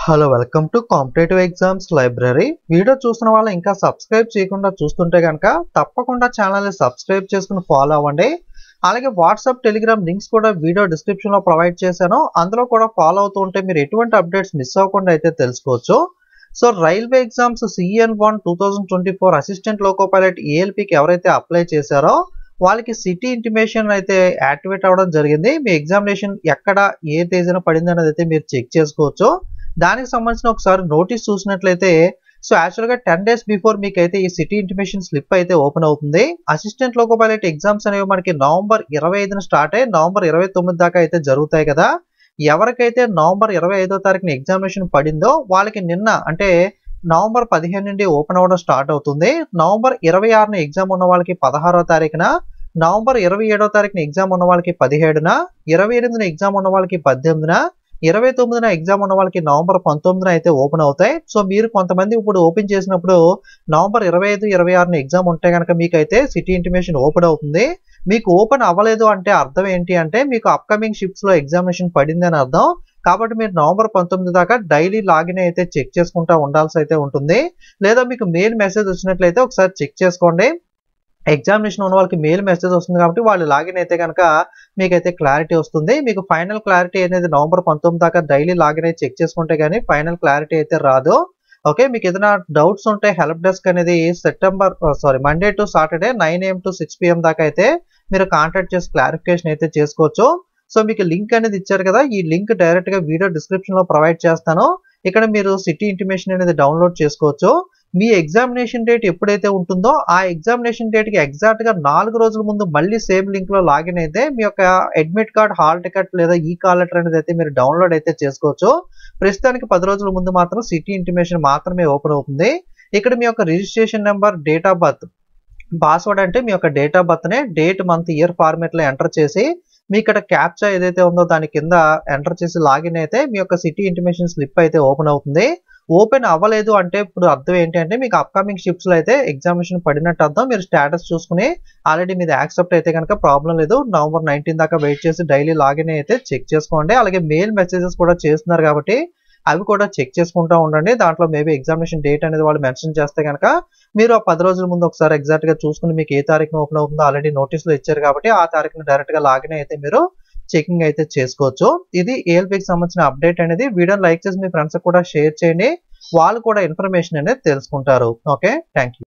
hello welcome to competitive exams library video చూస్తున్న వాళ్ళు ఇంకా సబ్స్క్రైబ్ చేయకుండా చూస్తుంటే కనుక తప్పకుండా ఛానల్ని సబ్స్క్రైబ్ చేసుకుని ఫాలో అవ్వండి అలాగే వాట్సాప్ టెలిగ్రామ్ లింక్స్ కూడా వీడియో డిస్క్రిప్షన్లో ప్రొవైడ్ చేశాను అందులో కూడా ఫాలో అవుతూ ఉంటే మీరు ఎటువంటి అప్డేట్స్ మిస్ అవ్వకుండా అయితే తెలుసుకోవచ్చు so railway exams CEN one two thousand twenty four assistant loco pilot ఏఎల్పికి ఎవరైతే అప్లై చేశారో వాళ్ళకి సిటీ ఇంటిమేషన్ అయితే యాక్టివేట్ అవ్వడం జరిగింది మీ ఎగ్జామినేషన్ ఎక్కడ ఏ తేదీన పడింది అనేది అయితే మీరు చెక్ చేసుకోవచ్చు దానికి సంబంధించిన ఒకసారి నోటీస్ చూసినట్లయితే సో యాక్చువల్గా టెన్ డేస్ బిఫోర్ మీకు అయితే ఈ సిటీ ఇంటిమేషన్ స్లిప్ అయితే ఓపెన్ అవుతుంది అసిస్టెంట్ లోకో పైలట్ ఎగ్జామ్స్ అనేవి మనకి నవంబర్ ఇరవై ఐదున స్టార్ట్ అయ్యి నవంబర్ ఇరవై తొమ్మిది దాకా అయితే జరుగుతాయి కదా ఎవరికైతే నవంబర్ ఇరవై ఐదో తారీఖున ఎగ్జామినేషన్ పడిందో వాళ్ళకి నిన్న అంటే నవంబర్ పదిహేను నుండి ఓపెన్ అవ్వడం స్టార్ట్ అవుతుంది నవంబర్ ఇరవై ఆరున ఎగ్జామ్ ఉన్న వాళ్ళకి పదహారో తారీఖున నవంబర్ ఇరవై ఏడో తారీఖున ఎగ్జామ్ ఉన్న వాళ్ళకి పదిహేడున ఇరవై ఎనిమిదిన ఎగ్జామ్ ఉన్న వాళ్ళకి పద్దెనిమిదిన ఇరవై తొమ్మిదిన ఎగ్జామ్ ఉన్న వాళ్ళకి నవంబర్ పంతొమ్మిదిన అయితే ఓపెన్ అవుతాయి సో మీరు కొంతమంది ఇప్పుడు ఓపెన్ చేసినప్పుడు నవంబర్ ఇరవై ఐదు ఇరవై ఆరున ఎగ్జామ్ ఉంటే కనుక మీకు అయితే సిటీ ఇంటిమేషన్ ఓపెన్ అవుతుంది మీకు ఓపెన్ అవ్వలేదు అంటే అర్థం ఏంటి అంటే మీకు అప్కమింగ్ షిఫ్ట్స్ లో ఎగ్జామినేషన్ పడింది అని అర్థం కాబట్టి మీరు నవంబర్ పంతొమ్మిది దాకా డైలీ లాగిన్ అయితే చెక్ చేసుకుంటా ఉండాల్సి అయితే ఉంటుంది లేదా మీకు మెయిల్ మెసేజ్ వచ్చినట్లయితే ఒకసారి చెక్ చేసుకోండి ఎగ్జామినేషన్ ఉన్న వాళ్ళకి మెయిల్ మెసేజ్ వస్తుంది కాబట్టి వాళ్ళు లాగిన్ అయితే కనుక మీకైతే క్లారిటీ వస్తుంది మీకు ఫైనల్ క్లారిటీ అనేది నవంబర్ పంతొమ్మిది దాకా డైలీ లాగిన్ అయితే చెక్ చేసుకుంటే కానీ ఫైనల్ క్లారిటీ అయితే రాదు ఓకే మీకు ఏదైనా డౌట్స్ ఉంటే హెల్ప్ డెస్క్ అనేది September sorry Monday to Saturday nine AM to six PM దాకా అయితే మీరు కాంటాక్ట్ చేసి క్లారిఫికేషన్ అయితే చేసుకోవచ్చు సో మీకు లింక్ అనేది ఇచ్చారు కదా ఈ లింక్ డైరెక్ట్ గా వీడియో డిస్క్రిప్షన్ లో ప్రొవైడ్ చేస్తాను ఇక్కడ మీరు సిటీ ఇంటిమేషన్ అనేది డౌన్లోడ్ చేసుకోవచ్చు మీ ఎగ్జామినేషన్ డేట్ ఎప్పుడైతే ఉంటుందో ఆ ఎగ్జామినేషన్ డేట్ కి ఎగ్జాక్ట్ గా నాలుగు రోజుల ముందు మళ్ళీ సేమ్ లింక్ లో లాగిన్ అయితే మీ యొక్క అడ్మిట్ కార్డ్ హాల్ టికెట్ లేదా ఈ కాల్ లెటర్ అనేది అయితే మీరు డౌన్లోడ్ అయితే చేసుకోవచ్చు ప్రస్తుతానికి పది రోజుల ముందు మాత్రం సిటీ ఇంటిమేషన్ మాత్రమే ఓపెన్ అవుతుంది ఇక్కడ మీ యొక్క registration number date of birth password అంటే మీ యొక్క డేట్ ఆఫ్ బర్త్ నే డేట్ మంత్ ఇయర్ ఫార్మేట్ లో ఎంటర్ చేసి మీ ఇక్కడ క్యాప్చా ఏదైతే ఉందో దాని కింద ఎంటర్ చేసి లాగిన్ అయితే మీ యొక్క సిటీ ఇంటిమేషన్ స్లిప్ అయితే ఓపెన్ అవుతుంది ఓపెన్ అవ్వలేదు అంటే ఇప్పుడు అర్థం ఏంటి అంటే మీకు అప్కమింగ్ షిఫ్ట్స్ లో అయితే ఎగ్జామినేషన్ పడినట్టు అర్థం మీరు స్టేటస్ చూసుకుని ఆల్రెడీ మీది యాక్సెప్ట్ అయితే కనుక ప్రాబ్లం లేదు నవంబర్ నైన్టీన్ దాకా వెయిట్ చేసి డైలీ లాగిన్ అయితే చెక్ చేసుకోండి అలాగే మెయిల్ మెసేజెస్ కూడా చేస్తున్నారు కాబట్టి అవి కూడా చెక్ చేసుకుంటూ ఉండండి దాంట్లో మేబీ ఎగ్జామినేషన్ డేట్ అనేది వాళ్ళు మెన్షన్ చేస్తే కనుక మీరు ఆ పది రోజుల ముందు ఒకసారి ఎగ్జాక్ట్ గా చూసుకుని మీకు ఏ తారీఖున ఓపెన్ అవుతుందో ఆల్రెడీ నోటీసులు ఇచ్చారు కాబట్టి ఆ తారీఖున డైరెక్ట్ గా లాగిన్ అయితే మీరు చెకింగ్ అయితే చేసుకోవచ్చు ఇది ఏఎల్పికి సంబంధించిన అప్డేట్ అనేది వీడియోని లైక్ చేసి మీ ఫ్రెండ్స్ కూడా షేర్ చేయండి వాళ్ళు కూడా ఇన్ఫర్మేషన్ అనేది తెలుసుకుంటారు ఓకే థ్యాంక్ యూ